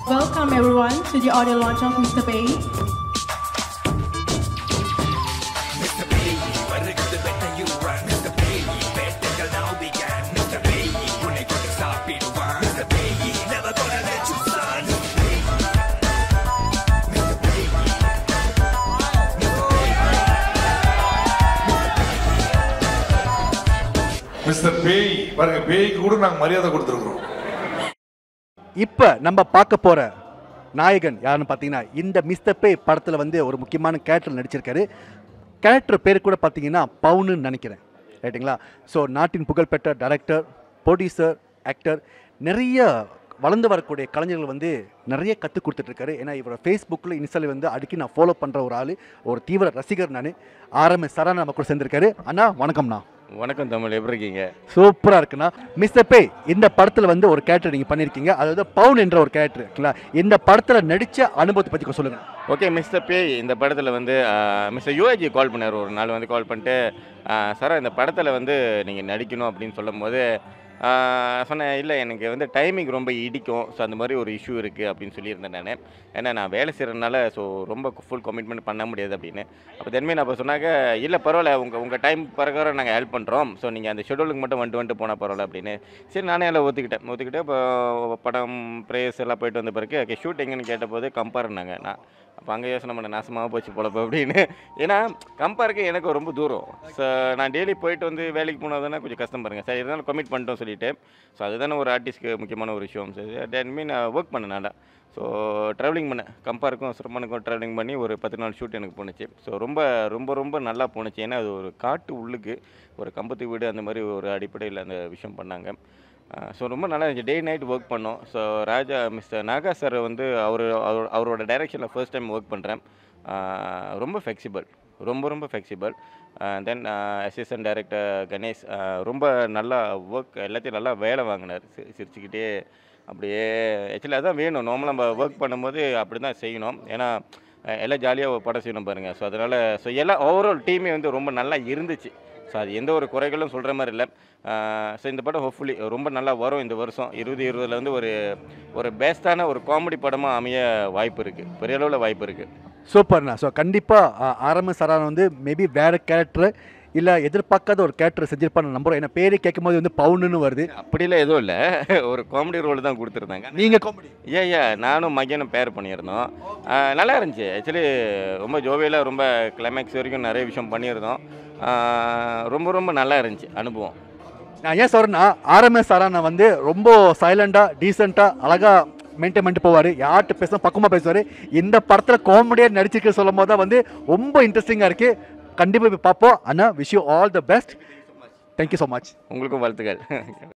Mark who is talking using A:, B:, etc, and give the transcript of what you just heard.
A: Welcome everyone to the audio launch of Mr. Bay.
B: Mr பேய் பாருங்க பேய்க்கு கூட நாங்கள் மரியாதை கொடுத்துருக்குறோம்
C: இப்போ நம்ம பார்க்க போகிற நாயகன் யாருன்னு பார்த்தீங்கன்னா இந்த மிஸ்டர் பே படத்தில் வந்து ஒரு முக்கியமான கேரக்டர் நடிச்சிருக்காரு கேரக்டர் பேர் கூட பார்த்தீங்கன்னா பவுனுன்னு நினைக்கிறேன் ரைட்டுங்களா ஸோ நாட்டின் புகழ்பெற்ற டைரக்டர் ப்ரொடியூசர் ஆக்டர் நிறைய வளர்ந்து வரக்கூடிய கலைஞர்கள் வந்து நிறைய கற்றுக் கொடுத்துட்ருக்காரு ஏன்னா இவரோட ஃபேஸ்புக்கில் இன்ஸ்டாவில் வந்து அடிக்கடி நான் ஃபாலோ பண்ணுற ஒரு ஆள் ஒரு தீவிர ரசிகர் நான் ஆர்எம்எஸ் சரண் நம்ம கூட சேர்ந்துருக்காரு அண்ணா வணக்கம்ண்ணா
D: வணக்கம் தமிழ் எப்படி இருக்கீங்க
C: சூப்பராக இருக்குண்ணா மிஸ்டர் பே இந்த படத்தில் வந்து ஒரு கேரக்டர் நீங்கள் பண்ணியிருக்கீங்க அதாவது பவுன் என்ற ஒரு கேரக்டர் இருக்குங்களா இந்த படத்தில் நடித்த அனுபவத்தை பற்றி கொஞ்சம் சொல்லுங்கள்
D: ஓகே மிஸ்டர் பேய் இந்த படத்தில் வந்து மிஸ்டர் யூஏஜி கால் பண்ணார் ஒரு நாள் வந்து கால் பண்ணிட்டு சார் இந்த படத்தில் வந்து நீங்கள் நடிக்கணும் அப்படின்னு சொல்லும்போது ஆஹ், சொன்னேன் இல்லை எனக்கு வந்து டைமிங் ரொம்ப இடிக்கும் ஸோ அந்த மாதிரி ஒரு இஷ்யூ இருக்குது அப்படின்னு சொல்லியிருந்தேன் நான் ஏன்னா நான் வேலை செய்கிறதுனால ஸோ ரொம்ப ஃபுல் கமிட்மெண்ட் பண்ண முடியாது அப்படின்னு அப்போ தென்மே நான் அப்போ சொன்னாங்க இல்லை பரவாயில்ல உங்கள் உங்கள் டைம் பிரகாரம் நாங்கள் ஹெல்ப் பண்ணுறோம் ஸோ நீங்கள் அந்த ஷெடியூலுக்கு மட்டும் வந்துட்டு வந்துட்டு போனால் பரவாயில்ல அப்படின்னு சரி நானே எல்லாம் ஒத்துக்கிட்டேன் ஒத்துக்கிட்டு இப்போ படம் ப்ரேயர்ஸ் எல்லாம் போயிட்டு வந்த பிறகு ஓகே ஷூட் எங்கன்னு கேட்டபோது கம்பேர்னாங்க நான் அப்போ அங்கே யோசனை பண்ண நாசமாக போச்சு போலப்போ அப்படின்னு ஏன்னா கம்பேருக்கு எனக்கு ரொம்ப தூரம் ஸோ நான் டெய்லி போயிட்டு வந்து வேலைக்கு போனதுன்னா கொஞ்சம் கஷ்டம் பாருங்க சரி இருந்தாலும் கமிட் பண்ணிட்டோம் சொல்லிட்டு ஸோ அதுதானே ஒரு ஆர்டிஸ்ட்க்கு முக்கியமான ஒரு விஷயம் சரி டென்மி நான் ஒர்க் பண்ணேன் நல்லா ஸோ ட்ராவலிங் பண்ணேன் கம்பேருக்கும் சிரமனுக்கும் ட்ராவலிங் பண்ணி ஒரு பத்து நாள் ஷூட் எனக்கு போணுச்சு ஸோ ரொம்ப ரொம்ப ரொம்ப நல்லா போணுச்சு ஏன்னா அது ஒரு காட்டு உள்ளுக்கு ஒரு கம்பத்து வீடு அந்த மாதிரி ஒரு அடிப்படையில் அந்த விஷயம் பண்ணாங்க ஸோ ரொம்ப நல்லா இருந்துச்சு டே நைட் ஒர்க் பண்ணோம் so Raja Mr Naga sir வந்து அவர் அவர் அவரோட டைரெக்ஷனில் ஃபர்ஸ்ட் டைம் ஒர்க் பண்ணுறேன் ரொம்ப ஃப்ளெக்சிபிள் ரொம்ப ரொம்ப flexible then assistant director Ganesh ஆஹ் ரொம்ப நல்லா ஒர்க் எல்லாத்தையும் நல்லா வேலை வாங்கினார் சி- சிரிச்சுக்கிட்டே அப்படியே ஆக்சுவலி அதான் வேணும் நார்மலாக நம்ம ஒர்க் பண்ணும்போது அப்படி தான் செய்யணும் ஏன்னா அஹ் எல்லாம் ஜாலியாக படம் செய்யணும் பாருங்கள் ஸோ அதனால் ஸோ எல்லாம் ஓவரால் டீமே வந்து ரொம்ப நல்லா இருந்துச்சு ஸோ அது எந்த ஒரு குறைகளும் சொல்கிற மாதிரி இல்லை ஸோ இந்த படம் ஹோப்ஃபுல்லி ரொம்ப நல்லா வரும் இந்த வருஷம் இருபது இருபதுல வந்து ஒரு ஒரு பெஸ்ட்டான ஒரு காமெடி படமாக அமைய வாய்ப்பு இருக்குது பெரிய அளவில் வாய்ப்பு இருக்குது
C: சூப்பர்ண்ணா ஸோ கண்டிப்பாக ஆர்எம்எஸ் சரண் வந்து மேபி வேறு கேரக்டர் இல்லை எதிர்பார்க்காத ஒரு கேரக்டர் செஞ்சிருப்பான்னு நம்புறோம் ஏன்னா பேரு கேட்கும்போது வந்து பவுனுன்னு வருது
D: அப்படிலாம் எதுவும் இல்லை ஒரு காமெடி ரோல் தான் கொடுத்துருந்தாங்க
C: நீங்கள் காமெடி
D: ஏ ஏ நானும் மகனும் பேர் பண்ணியிருந்தோம் ஆஹ் நல்லா இருந்துச்சு ஆக்சுவலி ரொம்ப ஜோவியலாக ரொம்ப கிளைமேக்ஸ் வரைக்கும் நிறைய விஷயம் பண்ணியிருந்தோம் ஆஹ் ரொம்ப ரொம்ப நல்லா இருந்துச்சு அனுபவம்
C: நான் ஏன் சொல்கிறேன்னா ஆர்எம்எஸ் சரணை வந்து ரொம்ப சைலண்டாக டீசெண்டாக அழகாக மெயின்டைன் பண்ணிட்டு போவார் யார்கிட்ட பேச பக்கமாக பேசுவார் இந்த படத்தில் காமெடியாக நடிச்சிருக்க சொல்லும் போது தான் வந்து ரொம்ப இன்ட்ரெஸ்டிங்காக இருக்குது கண்டிப்பாக போய் பார்ப்போம் அண்ணா wish you all the best thank you so much
D: உங்களுக்கும் வாழ்த்துக்கள்